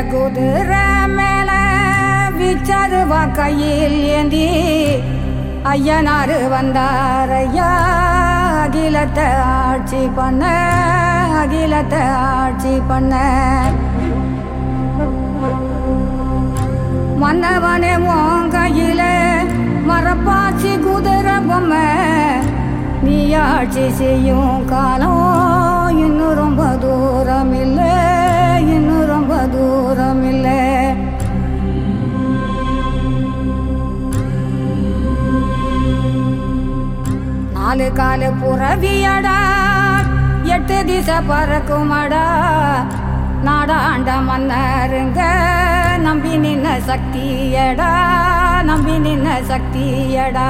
குதிரை மேல விச்சருவா கையில் ஏந்தி ஐயனாரு வந்தார் ஐயா அகிலத்தை ஆட்சி பண்ண அகிலத்தை ஆட்சி பண்ண மன்னவனே உன் கையில மரப்பாச்சி குதிரை பொம்மை நீ ஆட்சி செய்யும் காலம் இன்னும் ரொம்ப தூரம் இல்லை இன்னும் ரொம்ப தூரம் இல்லை நாலு காலு புறவியடா எட்டு திசை பறக்குமடா நாடாண்ட மன்னருங்க நம்பி நின்ன சக்தியடா நம்பி நின்ன சக்தியடா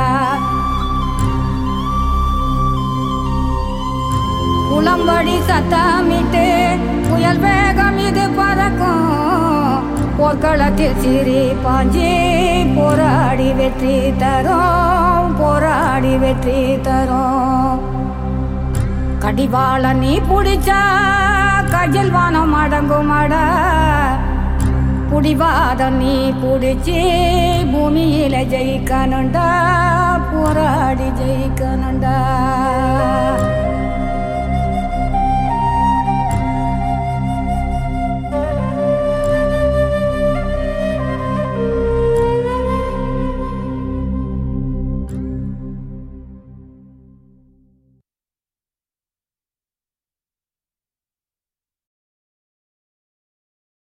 குளம்படி சத்தமிட்டு புயல் வேகம் இது பறக்கும் போர்க்களத்தில் சிறி பாஞ்சி போராடி வெற்றி தரும் போராடி வெற்றி தரும் கடிவாள நீ புடிச்சா கையில் வானம் அடங்குமாடா புடிவாதம் நீ புடிச்சு பூமியில ஜெயிக்கணுண்டா போராடி ஜெயிக்கணுண்டா